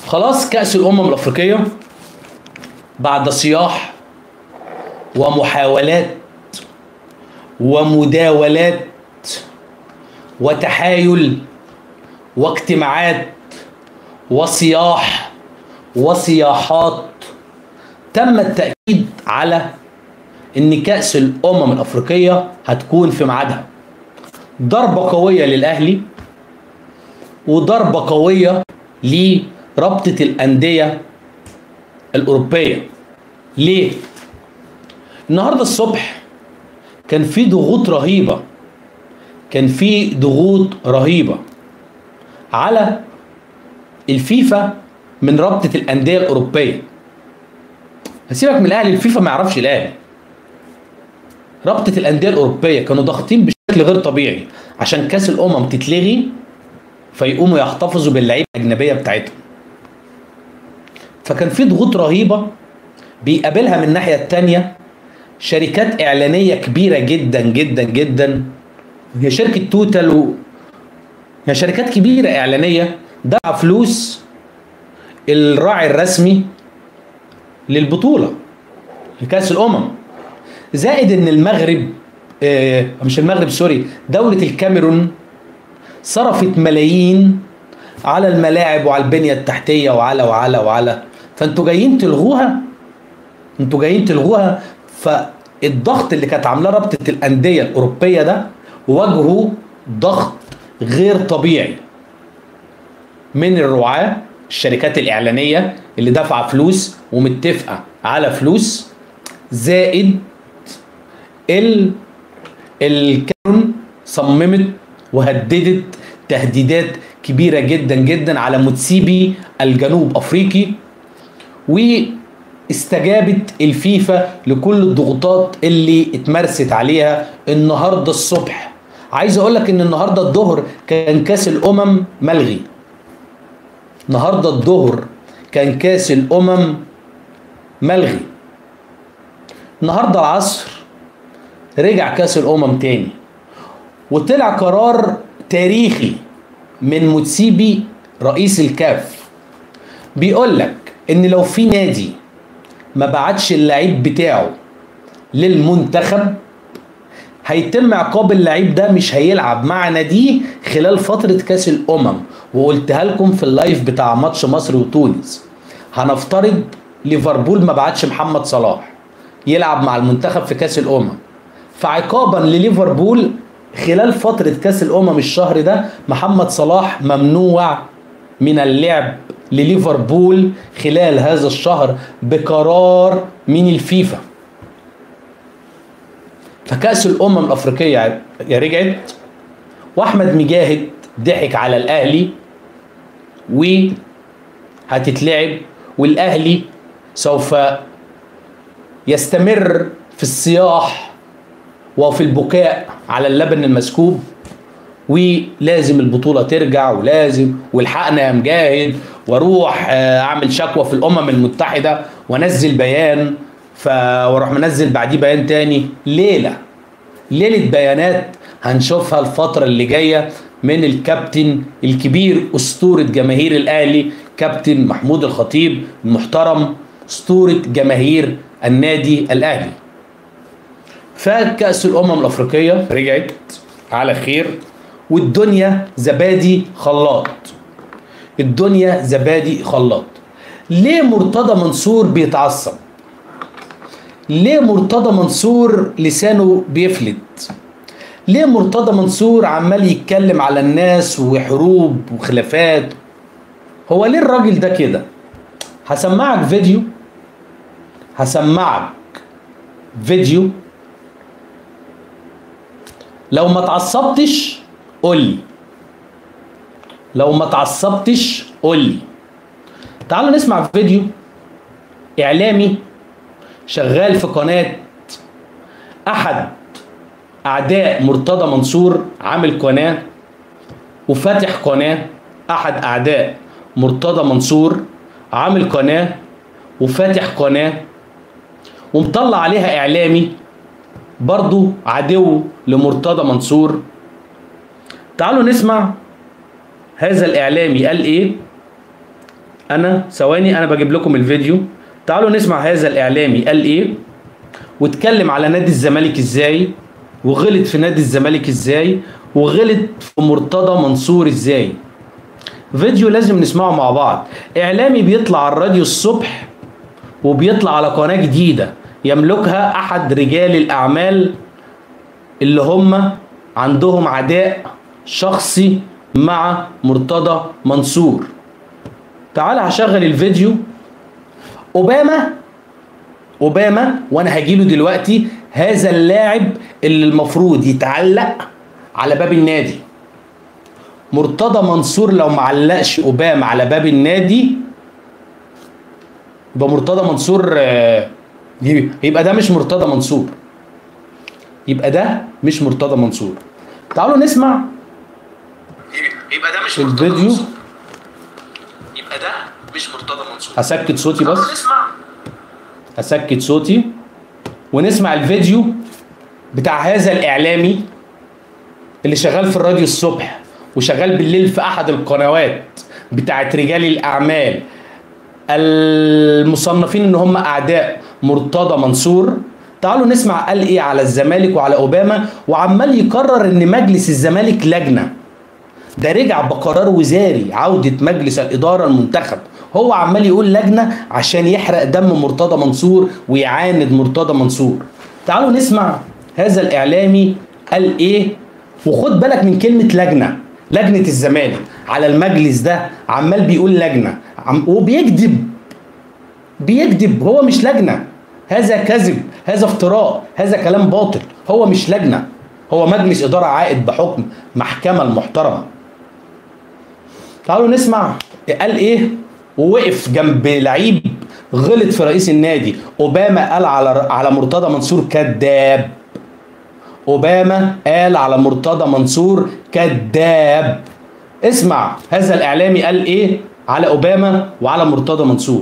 خلاص كأس الأمم الأفريقية بعد صياح ومحاولات ومداولات وتحايل واجتماعات وصياح وصياحات تم التأكيد على إن كأس الأمم الأفريقية هتكون في ميعادها ضربة قوية للأهلي وضربة قوية لرابطة الأندية الأوروبية ليه؟ النهاردة الصبح كان في ضغوط رهيبة كان في ضغوط رهيبة على الفيفا من رابطة الأندية الأوروبية هسيبك من الأهلي الفيفا ما يعرفش الأهلي رابطة الأندية الأوروبية كانوا ضاغطين بشكل غير طبيعي عشان كأس الأمم تتلغي فيقوموا يحتفظوا باللعيبة الأجنبية بتاعتهم فكان في ضغوط رهيبة بيقابلها من الناحية التانية شركات إعلانية كبيرة جدا جدا جدا هي شركة توتال و... هي شركات كبيرة إعلانية دفع فلوس الراعي الرسمي للبطولة لكأس الأمم زائد إن المغرب آه مش المغرب سوري دولة الكاميرون صرفت ملايين على الملاعب وعلى البنية التحتية وعلى وعلى وعلى فانتوا جايين تلغوها انتوا جايين تلغوها فالضغط اللي كانت عاملاه رابطة الأندية الأوروبية ده واجهوا ضغط غير طبيعي من الرعاة الشركات الإعلانية اللي دافعة فلوس ومتفقة على فلوس زائد ال الكاميرون صممت وهددت تهديدات كبيرة جدا جدا على متسيبي الجنوب أفريقي واستجابت الفيفا لكل الضغوطات اللي اتمارست عليها النهاردة الصبح عايز اقول لك ان النهاردة الظهر كان كاس الامم ملغي النهاردة الظهر كان كاس الامم ملغي النهاردة العصر رجع كاس الامم تاني وطلع قرار تاريخي من متسيبي رئيس الكاف بيقول لك ان لو في نادي ما بعتش اللعيب بتاعه للمنتخب هيتم عقاب اللعيب ده مش هيلعب مع ناديه خلال فترة كاس الأمم وقلتها لكم في اللايف بتاع ماتش مصر وتونس هنفترض ليفربول ما بعتش محمد صلاح يلعب مع المنتخب في كاس الأمم فعقابا لليفربول خلال فترة كاس الأمم الشهر ده محمد صلاح ممنوع من اللعب لليفربول خلال هذا الشهر بقرار من الفيفا فكأس الأمم الأفريقية يا رجعت وأحمد مجاهد ضحك على الأهلي وهتتلعب والأهلي سوف يستمر في الصياح وفي البكاء على اللبن المسكوب ولازم البطوله ترجع ولازم والحقنا يا مجاهد واروح اعمل شكوى في الامم المتحده وانزل بيان ف واروح منزل بعديه بيان تاني ليله ليله بيانات هنشوفها الفتره اللي جايه من الكابتن الكبير اسطوره جماهير الاهلي كابتن محمود الخطيب المحترم اسطوره جماهير النادي الاهلي فكأس الأمم الأفريقية رجعت على خير والدنيا زبادي خلاط الدنيا زبادي خلاط ليه مرتضى منصور بيتعصب ليه مرتضى منصور لسانه بيفلت ليه مرتضى منصور عمال يتكلم على الناس وحروب وخلافات هو ليه الراجل ده كده هسمعك فيديو هسمعك فيديو لو ما اتعصبتش قول لي لو ما اتعصبتش قول لي تعالوا نسمع فيديو اعلامي شغال في قناه احد اعداء مرتضى منصور عامل قناه وفاتح قناه احد اعداء مرتضى منصور عامل قناه وفاتح قناه ومطلع عليها اعلامي برضو عدو لمرتضى منصور تعالوا نسمع هذا الإعلامي قال إيه انا ثواني انا بجيب لكم الفيديو تعالوا نسمع هذا الاعلامي قال ايه واتكلم على نادي الزمالك ازاي وغلط في نادي الزمالك ازاي وغلط في مرتضى منصور ازاي فيديو لازم نسمعه مع بعض اعلامي بيطلع على الراديو الصبح وبيطلع على قناة جديدة يملكها احد رجال الاعمال اللي هم عندهم عداء شخصي مع مرتضى منصور تعال هشغل الفيديو اوباما اوباما وانا هجيله دلوقتي هذا اللاعب اللي المفروض يتعلق على باب النادي مرتضى منصور لو معلقش اوباما على باب النادي يبقى مرتضى منصور آه، يبقى ده مش مرتضى منصور يبقى ده مش مرتضى منصور تعالوا نسمع يبقى ده مش الفيديو يبقى ده مش مرتضى منصور هسكت صوتي بس نسمع هسكت صوتي ونسمع الفيديو بتاع هذا الاعلامي اللي شغال في الراديو الصبح وشغال بالليل في احد القنوات بتاعت رجال الاعمال المصنفين ان هم اعداء مرتضى منصور تعالوا نسمع قال ايه على الزمالك وعلى اوباما وعمال يقرر ان مجلس الزمالك لجنه ده رجع بقرار وزاري عودة مجلس الإدارة المنتخب هو عمال يقول لجنة عشان يحرق دم مرتضى منصور ويعاند مرتضى منصور تعالوا نسمع هذا الإعلامي قال إيه وخد بالك من كلمة لجنة لجنة الزمالك على المجلس ده عمال بيقول لجنة عم وبيكذب بيكذب هو مش لجنة هذا كذب هذا افتراء هذا كلام باطل هو مش لجنة هو مجلس إدارة عائد بحكم محكمة المحترمة تعالوا نسمع قال ايه ووقف جنب لعيب غلط في رئيس النادي اوباما قال على على مرتضى منصور كذاب اوباما قال على مرتضى منصور كذاب اسمع هذا الاعلامي قال ايه على اوباما وعلى مرتضى منصور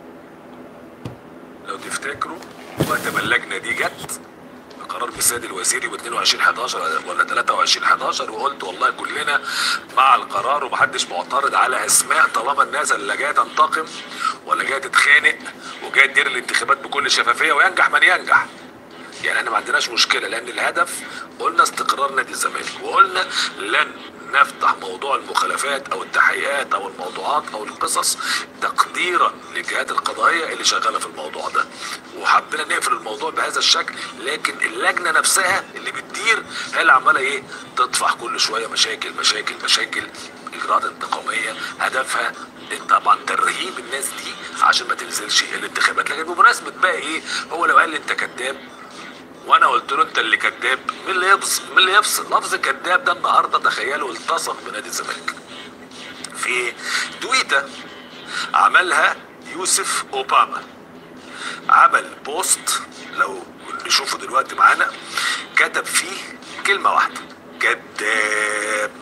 لو تفتكروا وقت ما اللجنه دي جت قرار بالسيد الوزيري ب 22 11 ولا 23 11 وقلت والله كلنا مع القرار ومحدش معترض على اسماء طالما الناس اللي جايه تنتقم ولا جايه تتخانق وجايه تدير الانتخابات بكل شفافيه وينجح من ينجح يعني احنا ما عندناش مشكله لان الهدف قلنا استقرار نادي الزمالك وقلنا لن نفتح موضوع المخالفات او التحقيقات او الموضوعات او القصص تقديرا للجهات القضائيه اللي شغاله في الموضوع ده وحبينا نقفل الموضوع بهذا الشكل لكن اللجنه نفسها اللي بتدير هي اللي عماله ايه تطفح كل شويه مشاكل مشاكل مشاكل اجراءات انتقاميه هدفها طبعا ترهيب الناس دي عشان ما تنزلش الانتخابات لكن بمناسبه بقى ايه هو لو قال لي انت كذاب وانا قلت له انت اللي كذاب مين اللي يفصل مين اللي يفصل لفظ كذاب ده النهارده تخيلوا التصق بنادي الزمالك في تويته عملها يوسف اوباما عمل بوست لو نشوفه دلوقتي معانا كتب فيه كلمه واحده كذاب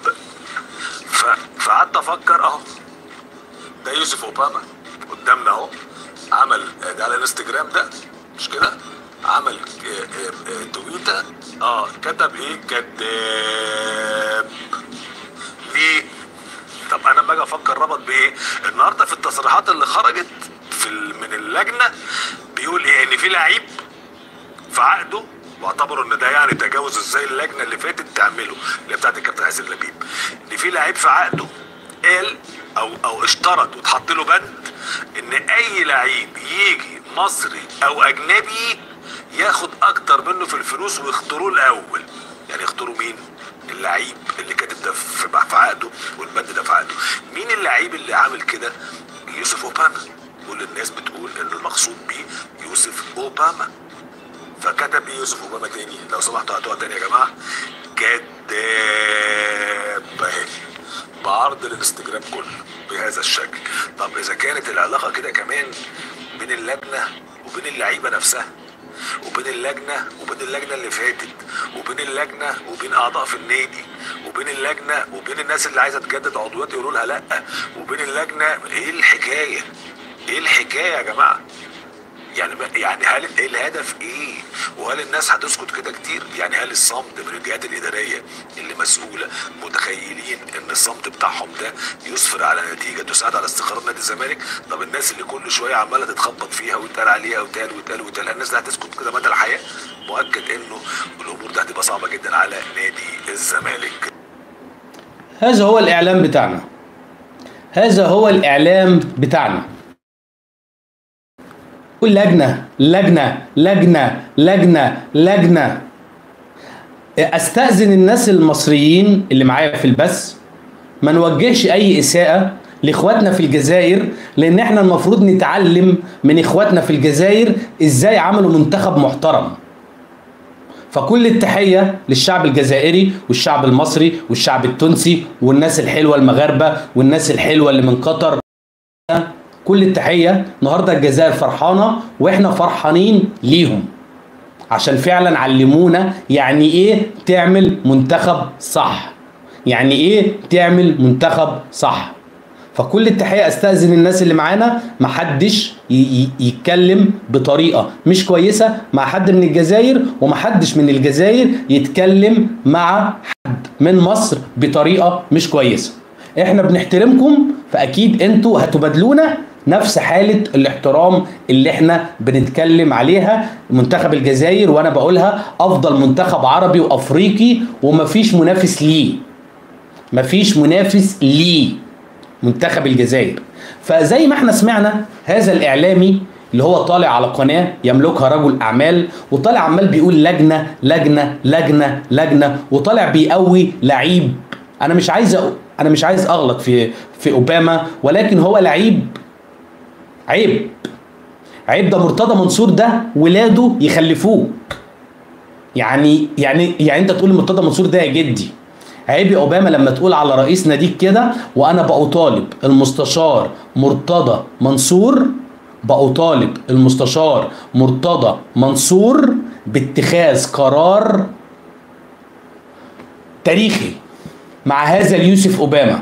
ف- فقعدت افكر اهو ده يوسف اوباما قدامنا اهو عمل ده على الانستجرام ده مش كده عمل آه، آه، آه، تويته اه كتب ايه كذاب ليه طب انا باجي افكر ربط بايه النهارده في التصريحات اللي خرجت في ال- من اللجنه بيقول ايه ان في لعيب في عقده واعتبروا ان ده يعني تجاوز ازاي اللجنه اللي فاتت تعمله اللي هي بتاعت الكابتن حسين لبيب ان في لعيب في عقده قال او او اشترط واتحط له بند ان اي لعيب يجي مصري او اجنبي ياخد اكتر منه في الفلوس ويختاروه الاول يعني يختاروا مين اللعيب اللي كاتب ده في في عقده والبند ده في عقده مين اللعيب اللي عامل كده يوسف اوباما كل الناس بتقول ان المقصود بيه يوسف اوباما فكتب ايه يوسف اوباما تاني لو سمحتوا هاتوها تاني يا جماعه كذاب اهي بعرض الانستجرام كله بهذا الشكل طب اذا كانت العلاقه كده كمان بين اللجنه وبين اللعيبه نفسها وبين اللجنه وبين اللجنه اللي فاتت وبين اللجنه وبين اعضاء في النادي وبين اللجنه وبين الناس اللي عايزه تجدد عضويات يقولوا لها لا وبين اللجنه ايه الحكايه؟ ايه الحكايه يا جماعه؟ يعني ما- يعني هل الهدف ايه؟ وهل الناس هتسكت كده كتير؟ يعني هل الصمت من الجهات الاداريه اللي مسؤوله متخيلين ان الصمت بتاعهم ده يسفر على نتيجه تساعد على استقرار نادي الزمالك؟ طب الناس اللي كل شويه عماله تتخبط فيها ويتقال عليها وتقال وتقال وتقال الناس دي هتسكت كده مدى الحياه؟ مؤكد انه الامور دي هتبقى صعبه جدا على نادي الزمالك. هذا هو الإعلام بتاعنا هذا هو الإعلام بتاعنا كل لجنة لجنة لجنة لجنة لجنة استأذن الناس المصريين اللي معايا في البث ما نوجهش أي إساءة لإخواتنا في الجزائر لأن إحنا المفروض نتعلم من إخواتنا في الجزائر إزاي عملوا منتخب محترم فكل التحية للشعب الجزائري والشعب المصري والشعب التونسي والناس الحلوة المغاربة والناس الحلوة اللي من قطر كل التحية النهاردة الجزائر فرحانة واحنا فرحانين ليهم عشان فعلا علمونا يعني ايه تعمل منتخب صح يعني ايه تعمل منتخب صح فكل التحية استأذن الناس اللي معانا محدش ي- ي- يتكلم بطريقة مش كويسة مع حد من الجزائر ومحدش من الجزائر يتكلم مع حد من مصر بطريقة مش كويسة احنا بنحترمكم فأكيد انتوا هتبادلونا نفس حالة الاحترام اللي احنا بنتكلم عليها منتخب الجزائر وانا بقولها افضل منتخب عربي وافريقي ومفيش منافس ليه مفيش منافس ليه منتخب الجزائر فزي ما احنا سمعنا هذا الاعلامي اللي هو طالع على قناه يملكها رجل اعمال وطالع عمال بيقول لجنه لجنه لجنه لجنه وطالع بيقوي لعيب انا مش عايز أ... انا مش عايز اغلط في في اوباما ولكن هو لعيب عيب عيب ده مرتضى منصور ده ولاده يخلفوه يعني يعني يعني انت تقول مرتضى منصور ده يا جدي عيب يا اوباما لما تقول على رئيس ناديك كده وانا بأطالب المستشار مرتضى منصور بأطالب المستشار مرتضى منصور باتخاذ قرار تاريخي مع هذا اليوسف اوباما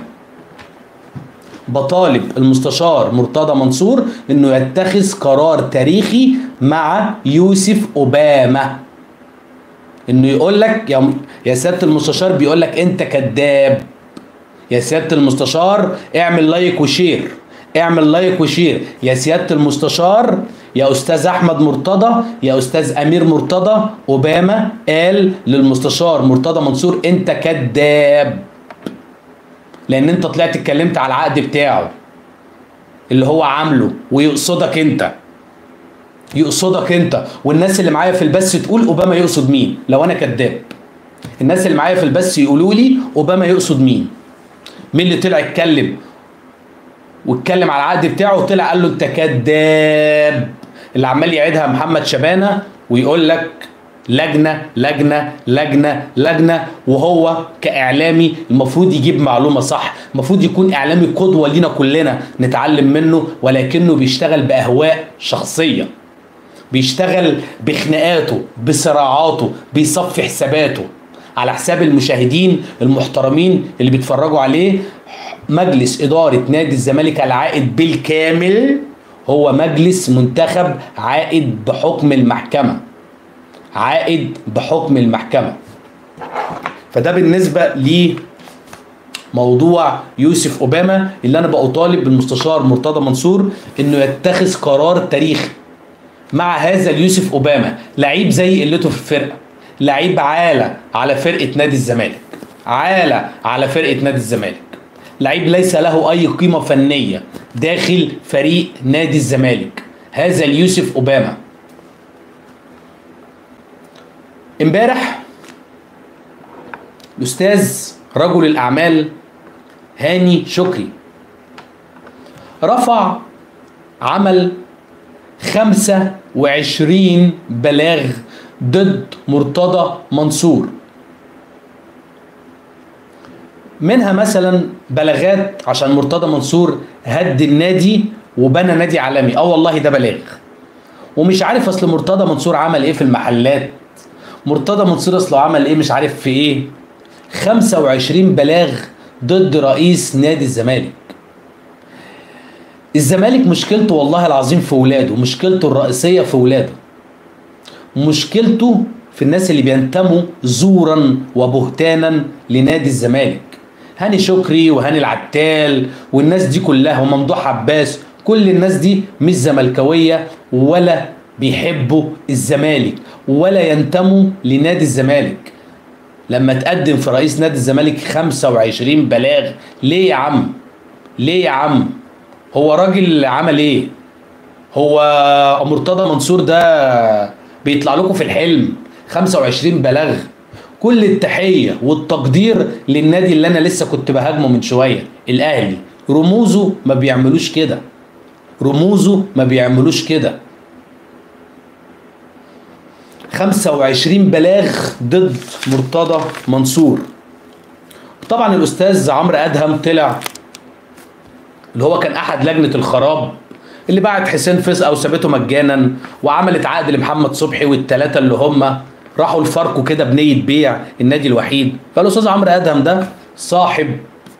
بطالب المستشار مرتضى منصور انه يتخذ قرار تاريخي مع يوسف اوباما انه يقول لك يا يا سياده المستشار بيقول لك انت كذاب يا سياده المستشار اعمل لايك وشير اعمل لايك وشير يا سياده المستشار يا استاذ احمد مرتضى يا استاذ امير مرتضى اوباما قال للمستشار مرتضى منصور انت كذاب لان انت طلعت اتكلمت على العقد بتاعه اللي هو عامله ويقصدك انت يقصدك انت والناس اللي معايا في البث تقول اوباما يقصد مين لو انا كذاب الناس اللي معايا في البث يقولوا لي اوباما يقصد مين مين اللي طلع يتكلم واتكلم على العقد بتاعه وطلع قال له انت كذاب اللي عمال يعيدها محمد شبانه ويقول لك لجنه لجنه لجنه لجنه وهو كاعلامي المفروض يجيب معلومه صح المفروض يكون اعلامي قدوه لينا كلنا نتعلم منه ولكنه بيشتغل باهواء شخصيه بيشتغل بخناقاته بصراعاته بيصفي حساباته على حساب المشاهدين المحترمين اللي بيتفرجوا عليه مجلس إدارة نادي الزمالك العائد بالكامل هو مجلس منتخب عائد بحكم المحكمة عائد بحكم المحكمة فده بالنسبة لموضوع يوسف أوباما اللي أنا بأطالب بالمستشار مرتضى منصور إنه يتخذ قرار تاريخي مع هذا اليوسف اوباما لعيب زي قلته في الفرقه لعيب عالة على فرقه نادي الزمالك عالة على فرقه نادي الزمالك لعيب ليس له اي قيمه فنيه داخل فريق نادي الزمالك هذا اليوسف اوباما امبارح الاستاذ رجل الاعمال هاني شكري رفع عمل 25 بلاغ ضد مرتضى منصور منها مثلا بلاغات عشان مرتضى منصور هد النادي وبنى نادي عالمي اه والله ده بلاغ ومش عارف اصل مرتضى منصور عمل ايه في المحلات مرتضى منصور اصله عمل ايه مش عارف في ايه 25 بلاغ ضد رئيس نادي الزمالك الزمالك مشكلته والله العظيم في ولاده مشكلته الرئيسيه في ولاده مشكلته في الناس اللي بينتموا زورا وبهتانا لنادي الزمالك هاني شكري وهاني العتال والناس دي كلها وممدوح عباس كل الناس دي مش زملكاويه ولا بيحبوا الزمالك ولا ينتموا لنادي الزمالك لما تقدم في رئيس نادي الزمالك 25 بلاغ ليه يا عم ليه يا عم هو راجل عمل ايه هو مرتضى منصور ده بيطلع لكم في الحلم 25 بلاغ كل التحيه والتقدير للنادي اللي انا لسه كنت بهاجمه من شويه الاهلي رموزه ما بيعملوش كده رموزه ما بيعملوش كده 25 بلاغ ضد مرتضى منصور طبعا الاستاذ عمرو ادهم طلع اللي هو كان احد لجنه الخراب اللي بعت حسين فيصل او سابته مجانا وعملت عقد لمحمد صبحي والثلاثه اللي هم راحوا الفاركو كده بنيه بيع النادي الوحيد فالاستاذ عمرو ادهم ده صاحب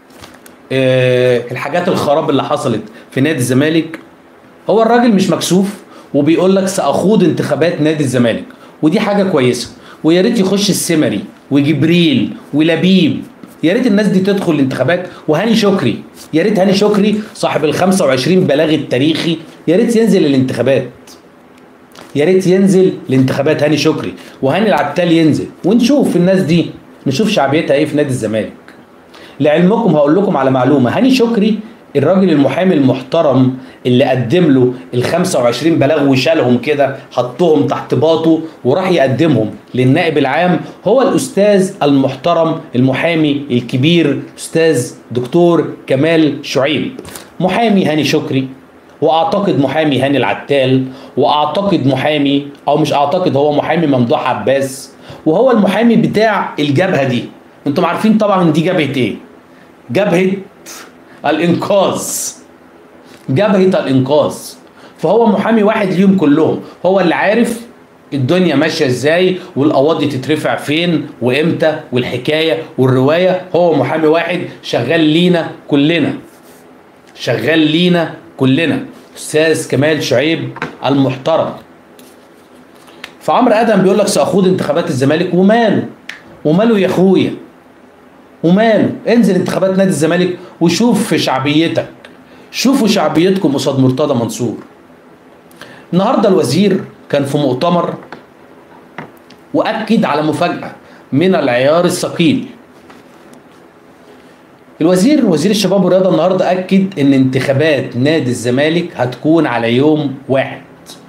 آه الحاجات الخراب اللي حصلت في نادي الزمالك هو الراجل مش مكسوف وبيقول لك ساخوض انتخابات نادي الزمالك ودي حاجه كويسه ويا ريت يخش السمري وجبريل ولبيب يا ريت الناس دي تدخل الانتخابات وهاني شكري يا ريت هاني شكري صاحب ال 25 بلاغ التاريخي يا ريت ينزل الانتخابات يا ريت ينزل الانتخابات هاني شكري وهاني العتال ينزل ونشوف الناس دي نشوف شعبيتها ايه في نادي الزمالك لعلمكم هقول لكم على معلومه هاني شكري الراجل المحامي المحترم اللي قدم له ال 25 بلاغ وشالهم كده حطهم تحت باطه وراح يقدمهم للنائب العام هو الاستاذ المحترم المحامي الكبير استاذ دكتور كمال شعيب محامي هاني شكري واعتقد محامي هاني العتال واعتقد محامي او مش اعتقد هو محامي ممدوح عباس وهو المحامي بتاع الجبهه دي انتم عارفين طبعا دي جبهه ايه جبهه الانقاذ جبهه الانقاذ فهو محامي واحد ليهم كلهم هو اللي عارف الدنيا ماشيه ازاي والقواضي تترفع فين وامتى والحكايه والروايه هو محامي واحد شغال لينا كلنا شغال لينا كلنا استاذ كمال شعيب المحترم فعمرو ادم بيقول لك ساخوض انتخابات الزمالك وماله وماله يا اخويا وماله انزل انتخابات نادي الزمالك وشوف في شعبيتك شوفوا شعبيتكم قصاد مرتضى منصور النهارده الوزير كان في مؤتمر واكد على مفاجاه من العيار الثقيل الوزير وزير الشباب والرياضه النهارده اكد ان انتخابات نادي الزمالك هتكون على يوم واحد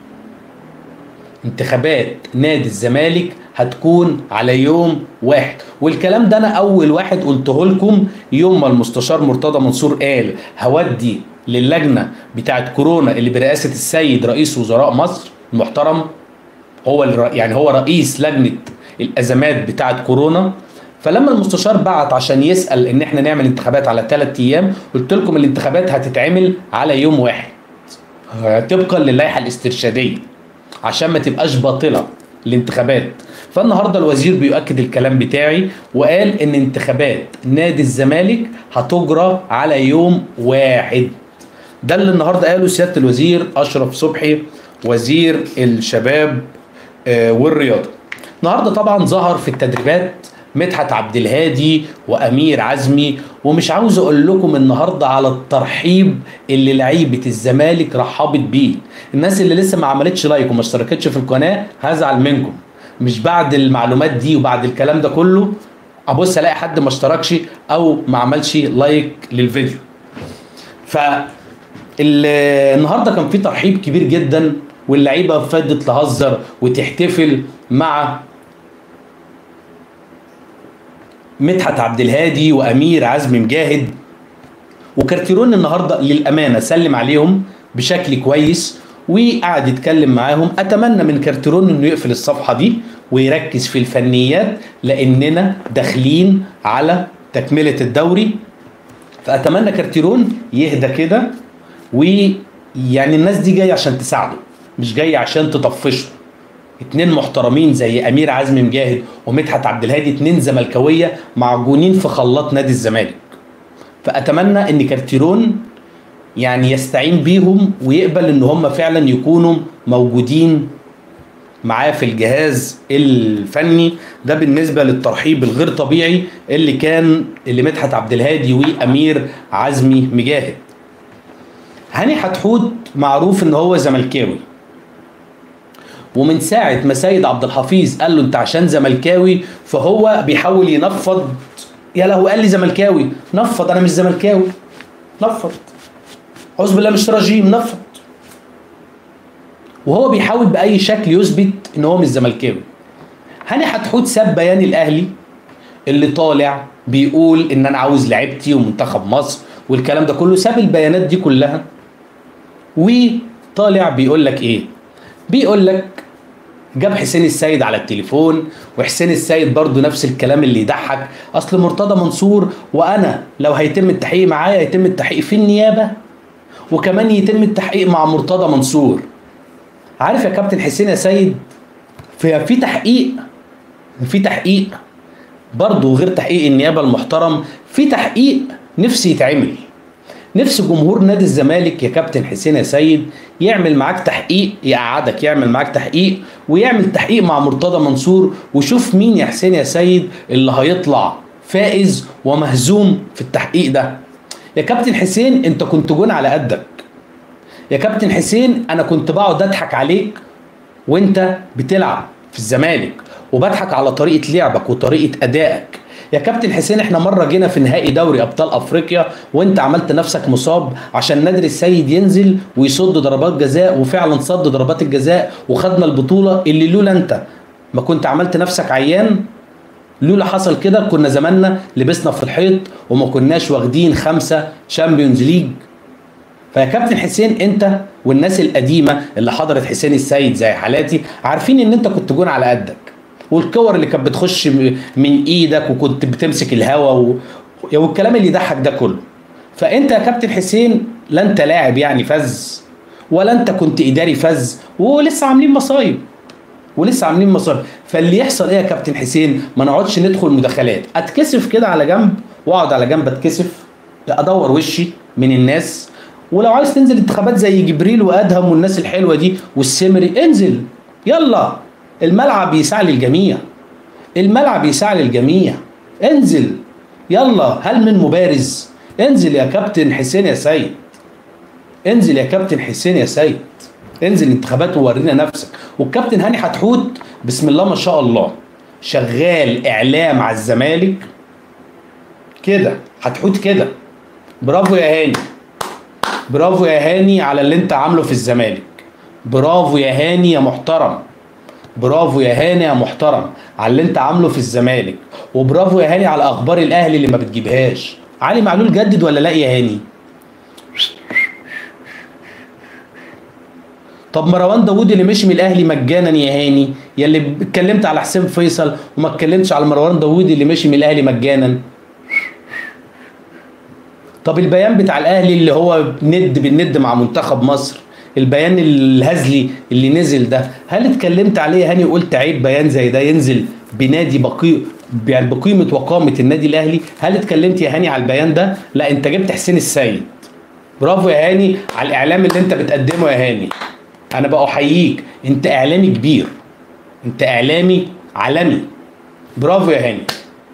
انتخابات نادي الزمالك هتكون على يوم واحد والكلام ده انا اول واحد قلته لكم يوم ما المستشار مرتضى منصور قال هودي للجنه بتاعت كورونا اللي برئاسه السيد رئيس وزراء مصر المحترم هو الر... يعني هو رئيس لجنه الازمات بتاعت كورونا فلما المستشار بعت عشان يسال ان احنا نعمل انتخابات على ثلاث ايام قلت لكم الانتخابات هتتعمل على يوم واحد طبقا للائحه الاسترشاديه عشان ما تبقاش باطله الانتخابات فالنهارده الوزير بيؤكد الكلام بتاعي وقال ان انتخابات نادي الزمالك هتجرى على يوم واحد ده اللي النهارده قاله سياده الوزير اشرف صبحي وزير الشباب آه، والرياضه النهارده طبعا ظهر في التدريبات مدحت عبد الهادي وامير عزمي ومش عاوز اقول لكم النهارده على الترحيب اللي لعيبه الزمالك رحبت بيه الناس اللي لسه ما عملتش لايك وما اشتركتش في القناه هزعل منكم مش بعد المعلومات دي وبعد الكلام ده كله ابص الاقي حد ما اشتركش او ما عملش لايك للفيديو ف ال- النهارده كان في ترحيب كبير جدا واللعيبه فضلت تهزر وتحتفل مع مدحت عبد الهادي وامير عزمي مجاهد وكارتيرون النهارده للامانه سلم عليهم بشكل كويس وقعد يتكلم معاهم اتمنى من كارتيرون انه يقفل الصفحه دي ويركز في الفنيات لاننا داخلين على تكمله الدوري فاتمنى كارتيرون يهدى كده ويعني الناس دي جايه عشان تساعده مش جايه عشان تطفشه اتنين محترمين زي امير عزمي مجاهد ومدحت عبد الهادي اتنين زملكاويه معجونين في خلاط نادي الزمالك فاتمنى ان كارتيرون يعني يستعين بيهم ويقبل ان هم فعلا يكونوا موجودين معاه في الجهاز الفني ده بالنسبه للترحيب الغير طبيعي اللي كان اللي مدحت عبد الهادي وامير عزمي مجاهد هاني حتحوت معروف ان هو زملكاوي ومن ساعة ما سيد عبد الحفيظ قال له انت عشان زملكاوي فهو بيحاول ينفض يا لهو قال لي زملكاوي نفض انا مش زملكاوي نفض اعوذ بالله مش رجيم نفض وهو بيحاول باي شكل يثبت ان هو مش زملكاوي هاني حتحوت ساب بيان الاهلي اللي طالع بيقول ان انا عاوز لعيبتي ومنتخب مصر والكلام ده كله ساب البيانات دي كلها وطالع بيقول لك ايه بيقول لك جاب حسين السيد على التليفون وحسين السيد برضو نفس الكلام اللي يضحك اصل مرتضى منصور وانا لو هيتم التحقيق معايا يتم التحقيق في النيابه وكمان يتم التحقيق مع مرتضى منصور عارف يا كابتن حسين يا سيد في في تحقيق في تحقيق برضه غير تحقيق النيابه المحترم في تحقيق نفسي يتعمل نفس جمهور نادي الزمالك يا كابتن حسين يا سيد يعمل معاك تحقيق يقعدك يعمل معاك تحقيق ويعمل تحقيق مع مرتضى منصور وشوف مين يا حسين يا سيد اللي هيطلع فائز ومهزوم في التحقيق ده يا كابتن حسين انت كنت جون على قدك يا كابتن حسين انا كنت بقعد اضحك عليك وانت بتلعب في الزمالك وبضحك على طريقه لعبك وطريقه ادائك يا كابتن حسين احنا مره جينا في نهائي دوري ابطال افريقيا وانت عملت نفسك مصاب عشان نادر السيد ينزل ويصد ضربات جزاء وفعلا صد ضربات الجزاء وخدنا البطوله اللي لولا انت ما كنت عملت نفسك عيان لولا حصل كده كنا زماننا لبسنا في الحيط وما كناش واخدين خمسه شامبيونز ليج فيا كابتن حسين انت والناس القديمه اللي حضرت حسين السيد زي حالاتي عارفين ان انت كنت جون على قدك والكور اللي كانت بتخش م- من ايدك وكنت بتمسك الهوا و... والكلام اللي يضحك ده كله فانت يا كابتن حسين لا انت لاعب يعني فز ولا انت كنت اداري فز ولسه عاملين مصايب ولسه عاملين مصايب فاللي يحصل ايه يا كابتن حسين ما نقعدش ندخل مداخلات اتكسف كده على جنب واقعد على جنب اتكسف ادور وشي من الناس ولو عايز تنزل انتخابات زي جبريل وادهم والناس الحلوه دي والسمري انزل يلا الملعب يسع للجميع الملعب يسع للجميع انزل يلا هل من مبارز انزل يا كابتن حسين يا سيد انزل يا كابتن حسين يا سيد انزل انتخابات وورينا نفسك والكابتن هاني حتحوت بسم الله ما شاء الله شغال اعلام على الزمالك كده حتحوت كده برافو يا هاني برافو يا هاني على اللي انت عامله في الزمالك برافو يا هاني يا محترم برافو يا هاني يا محترم على اللي انت عامله في الزمالك وبرافو يا هاني على اخبار الاهلي اللي ما بتجيبهاش علي معلول جدد ولا لا يا هاني طب مروان داوود اللي مشي من الاهلي مجانا يا هاني يا اللي اتكلمت على حسين فيصل وما اتكلمتش على مروان داوود اللي مشي من الاهلي مجانا طب البيان بتاع الاهلي اللي هو ند بالند مع منتخب مصر البيان الهزلي اللي نزل ده هل اتكلمت عليه يا هاني وقلت عيب بيان زي ده ينزل بنادي بقي يعني بقيمه وقامه النادي الاهلي هل اتكلمت يا هاني على البيان ده لا انت جبت حسين السيد برافو يا هاني على الاعلام اللي انت بتقدمه يا هاني انا بقى احييك انت اعلامي كبير انت اعلامي عالمي برافو يا هاني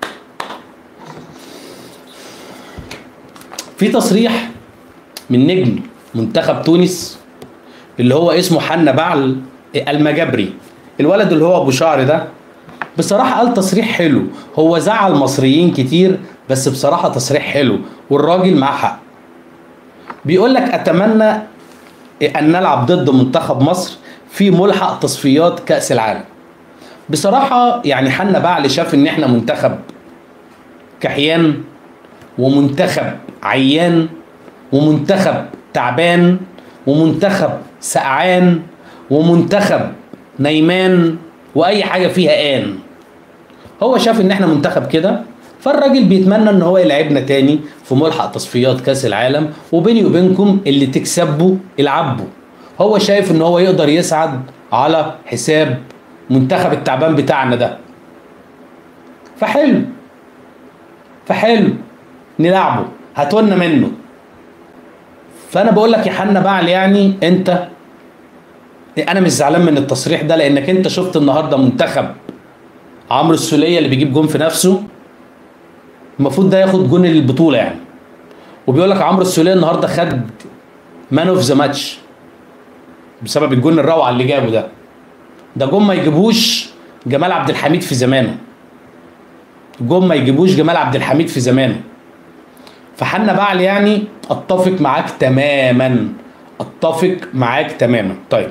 في تصريح من نجم منتخب تونس اللي هو اسمه حنا بعل المجبري الولد اللي هو ابو شعر ده بصراحة قال تصريح حلو هو زعل مصريين كتير بس بصراحة تصريح حلو والراجل معاه حق بيقول لك اتمنى ان نلعب ضد منتخب مصر في ملحق تصفيات كأس العالم بصراحة يعني حنا بعل شاف ان احنا منتخب كحيان ومنتخب عيان ومنتخب تعبان ومنتخب سقعان ومنتخب نيمان واي حاجه فيها ان هو شاف ان احنا منتخب كده فالراجل بيتمنى ان هو يلعبنا تاني في ملحق تصفيات كاس العالم وبيني وبينكم اللي تكسبوا العبوا هو شايف ان هو يقدر يسعد على حساب منتخب التعبان بتاعنا ده فحلو فحلو نلعبه هاتولنا منه فانا بقول لك يا حنا بعل يعني انت انا مش زعلان من التصريح ده لانك انت شفت النهارده منتخب عمرو السوليه اللي بيجيب جون في نفسه المفروض ده ياخد جون البطوله يعني وبيقول لك عمرو السوليه النهارده خد مان اوف ذا ماتش بسبب الجون الروعه اللي جابه ده ده جون ما يجيبوش جمال عبد الحميد في زمانه جون ما يجيبوش جمال عبد الحميد في زمانه فحنا بعل يعني اتفق معاك تماما اتفق معاك تماما طيب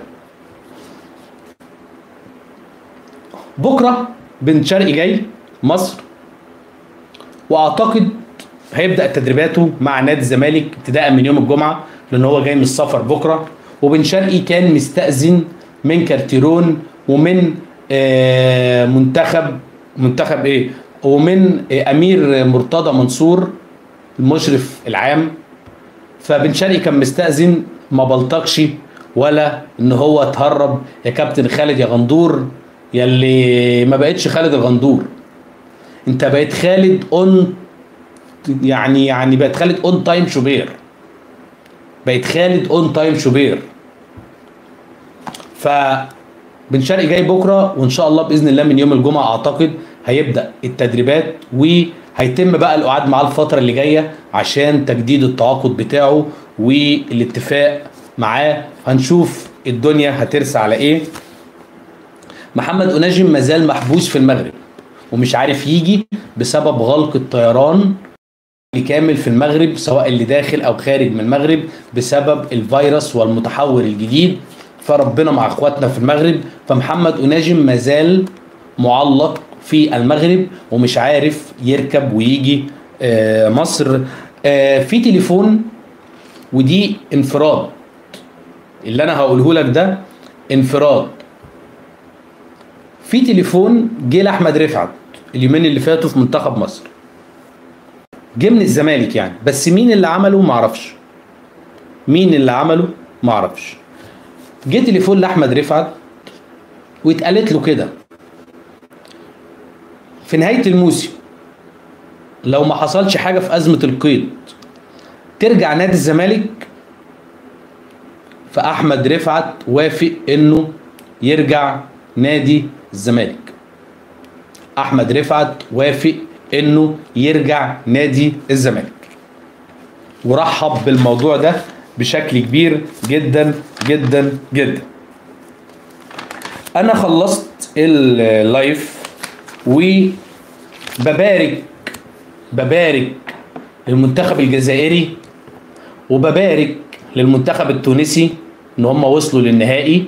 بكره بن شرقي جاي مصر واعتقد هيبدا تدريباته مع نادي الزمالك ابتداء من يوم الجمعه لان هو جاي من السفر بكره وبن شرقي كان مستأذن من كارتيرون ومن آه، منتخب منتخب ايه ومن آه، امير مرتضى منصور المشرف العام فبن شرقي كان مستأذن ما بلطجش ولا ان هو اتهرب يا كابتن خالد يا غندور يلي ما بقتش خالد الغندور انت بقيت خالد اون يعني يعني بقت خالد اون تايم شوبير بقيت خالد اون تايم شوبير ف بن شرقي جاي بكره وان شاء الله باذن الله من يوم الجمعه اعتقد هيبدا التدريبات وهيتم بقى القعاد معاه الفتره اللي جايه عشان تجديد التعاقد بتاعه والاتفاق معاه هنشوف الدنيا هترسى على ايه محمد أناجم مازال محبوس في المغرب ومش عارف يجي بسبب غلق الطيران كامل في المغرب سواء اللي داخل او خارج من المغرب بسبب الفيروس والمتحور الجديد فربنا مع اخواتنا في المغرب فمحمد أناجم مازال معلق في المغرب ومش عارف يركب ويجي آه، مصر آه، في تليفون ودي انفراد اللي انا هقوله لك ده انفراد في تليفون جه لاحمد رفعت اليومين اللي فاتوا في منتخب مصر جه من الزمالك يعني بس مين اللي عمله معرفش مين اللي عمله معرفش جه تليفون لاحمد رفعت واتقالت له كده في نهايه الموسم لو ما حصلش حاجه في ازمه القيد ترجع نادي الزمالك فاحمد رفعت وافق انه يرجع نادي الزمالك احمد رفعت وافق انه يرجع نادي الزمالك ورحب بالموضوع ده بشكل كبير جدا جدا جدا انا خلصت اللايف وببارك ببارك للمنتخب الجزائري وببارك للمنتخب التونسي ان هم وصلوا للنهائي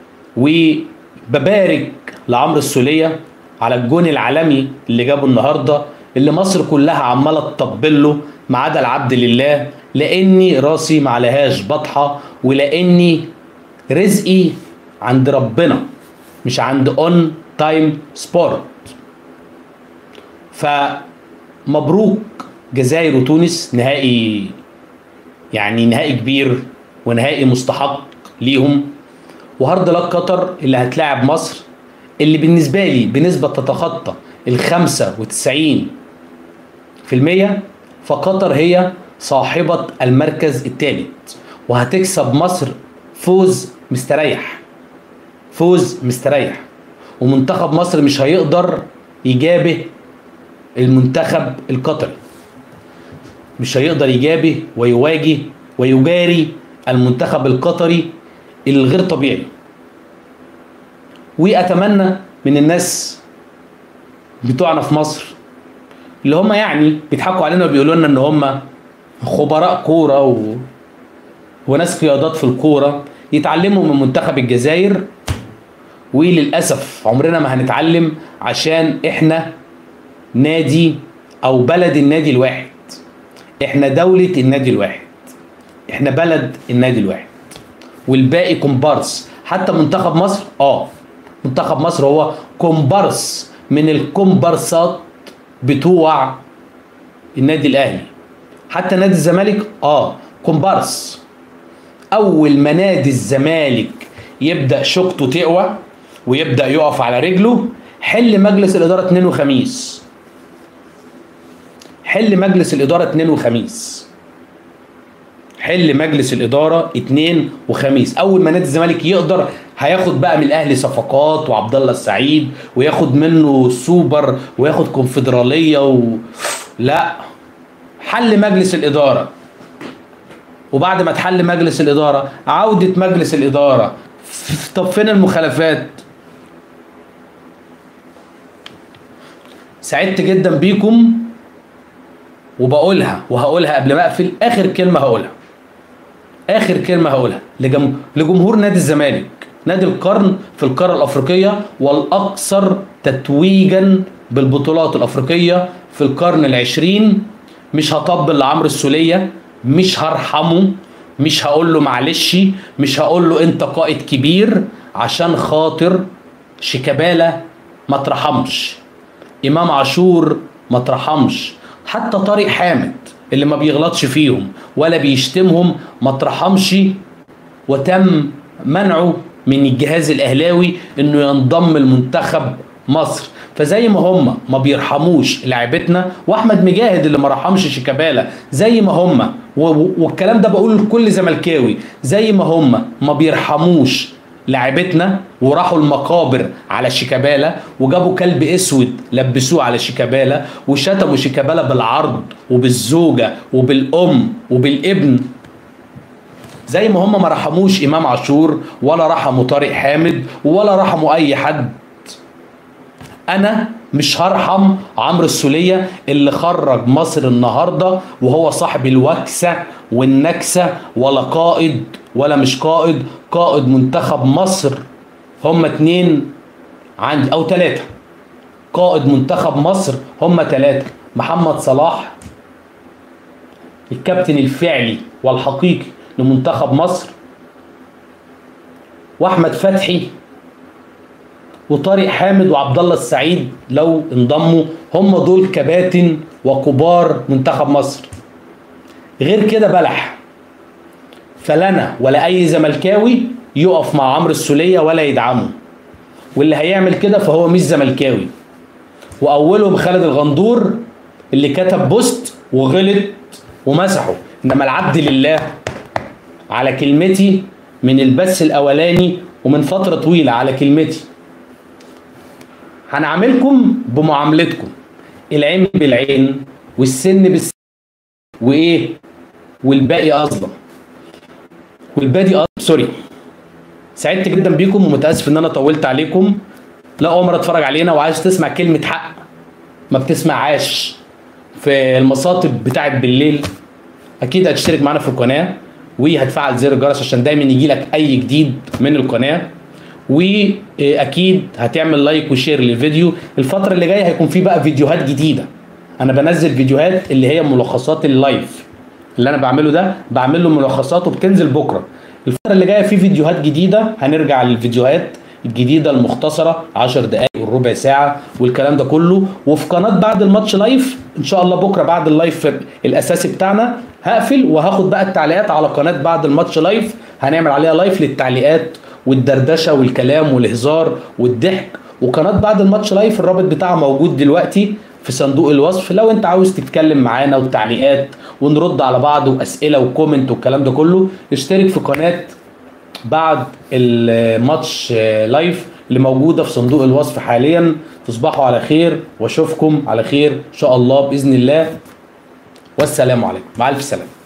وببارك لعمرو السوليه على الجون العالمي اللي جابه النهارده اللي مصر كلها عماله تطبل له ما عدا العبد لله لاني راسي ما عليهاش بطحه ولاني رزقي عند ربنا مش عند اون تايم سبورت فمبروك جزائر وتونس نهائي يعني نهائي كبير ونهائي مستحق ليهم وهارد لك قطر اللي هتلاعب مصر اللي بالنسبة لي بنسبة تتخطى ال 95 في المية فقطر هي صاحبة المركز الثالث وهتكسب مصر فوز مستريح فوز مستريح ومنتخب مصر مش هيقدر يجابه المنتخب القطري مش هيقدر يجابه ويواجه ويجاري المنتخب القطري الغير طبيعي واتمنى من الناس بتوعنا في مصر اللي هم يعني بيضحكوا علينا وبيقولوا لنا ان هم خبراء كوره و... وناس قيادات في الكوره يتعلموا من منتخب الجزائر وللاسف عمرنا ما هنتعلم عشان احنا نادي او بلد النادي الواحد احنا دولة النادي الواحد احنا بلد النادي الواحد والباقي كومبارس حتى منتخب مصر اه منتخب مصر هو كومبارس من الكومبارسات بتوع النادي الاهلي حتى نادي الزمالك اه كومبارس اول ما نادي الزمالك يبدا شوكته تقوى ويبدا يقف على رجله حل مجلس الاداره اثنين وخميس حل مجلس الاداره اثنين وخميس حل مجلس الاداره اثنين وخميس اول ما نادي الزمالك يقدر هياخد بقى من الاهلي صفقات وعبد الله السعيد وياخد منه سوبر وياخد كونفدراليه و... لا حل مجلس الاداره وبعد ما تحل مجلس الاداره عوده مجلس الاداره ف- طب فين المخالفات سعدت جدا بيكم وبقولها وهقولها قبل ما اقفل اخر كلمه هقولها اخر كلمه هقولها لجم... لجمهور نادي الزمالك نادي القرن في القاره الافريقيه والاكثر تتويجا بالبطولات الافريقيه في القرن العشرين مش هطبل لعمرو السوليه مش هرحمه مش هقول له معلش مش هقول له انت قائد كبير عشان خاطر شيكابالا ما ترحمش امام عاشور ما ترحمش حتى طارق حامد اللي ما بيغلطش فيهم ولا بيشتمهم ما ترحمش وتم منعه من الجهاز الاهلاوي انه ينضم لمنتخب مصر فزي ما هم ما بيرحموش لعيبتنا واحمد مجاهد اللي ما رحمش شيكابالا زي ما هم و- و- والكلام ده بقوله لكل زملكاوي زي ما هم ما بيرحموش لعيبتنا وراحوا المقابر على شيكابالا وجابوا كلب اسود لبسوه على شيكابالا وشتموا شيكابالا بالعرض وبالزوجه وبالام وبالابن زي ما هم ما رحموش امام عاشور ولا رحموا طارق حامد ولا رحموا اي حد انا مش هرحم عمرو السوليه اللي خرج مصر النهارده وهو صاحب الوكسه والنكسه ولا قائد ولا مش قائد قائد منتخب مصر هم اتنين عندي او ثلاثه قائد منتخب مصر هم ثلاثه محمد صلاح الكابتن الفعلي والحقيقي لمنتخب مصر واحمد فتحي وطارق حامد وعبد الله السعيد لو انضموا هم دول كباتن وكبار منتخب مصر غير كده بلح فلنا ولا اي زملكاوي يقف مع عمرو السوليه ولا يدعمه واللي هيعمل كده فهو مش زملكاوي واولهم خالد الغندور اللي كتب بوست وغلط ومسحه انما العبد لله على كلمتي من البث الاولاني ومن فتره طويله على كلمتي هنعاملكم بمعاملتكم العين بالعين والسن بالسن وايه والباقي اظلم والباقي أظلم. سوري سعدت جدا بيكم ومتاسف ان انا طولت عليكم لا اول مره اتفرج علينا وعايز تسمع كلمه حق ما بتسمعهاش في المصاطب بتاعت بالليل اكيد هتشترك معانا في القناه وهتفعل زر الجرس عشان دايما يجي لك اي جديد من القناه واكيد هتعمل لايك وشير للفيديو الفتره اللي جايه هيكون في بقى فيديوهات جديده انا بنزل فيديوهات اللي هي ملخصات اللايف اللي انا بعمله ده بعمل له ملخصات وبتنزل بكره الفتره اللي جايه في فيديوهات جديده هنرجع للفيديوهات الجديده المختصره 10 دقائق والربع ساعه والكلام ده كله وفي قناه بعد الماتش لايف ان شاء الله بكره بعد اللايف الاساسي بتاعنا هقفل وهاخد بقى التعليقات على قناه بعد الماتش لايف هنعمل عليها لايف للتعليقات والدردشه والكلام والهزار والضحك وقناه بعد الماتش لايف الرابط بتاعها موجود دلوقتي في صندوق الوصف لو انت عاوز تتكلم معانا وتعليقات ونرد على بعض واسئله وكومنت والكلام ده كله اشترك في قناه بعد الماتش لايف اللي موجوده في صندوق الوصف حاليا تصبحوا على خير واشوفكم على خير ان شاء الله باذن الله والسلام عليكم مع الف سلامه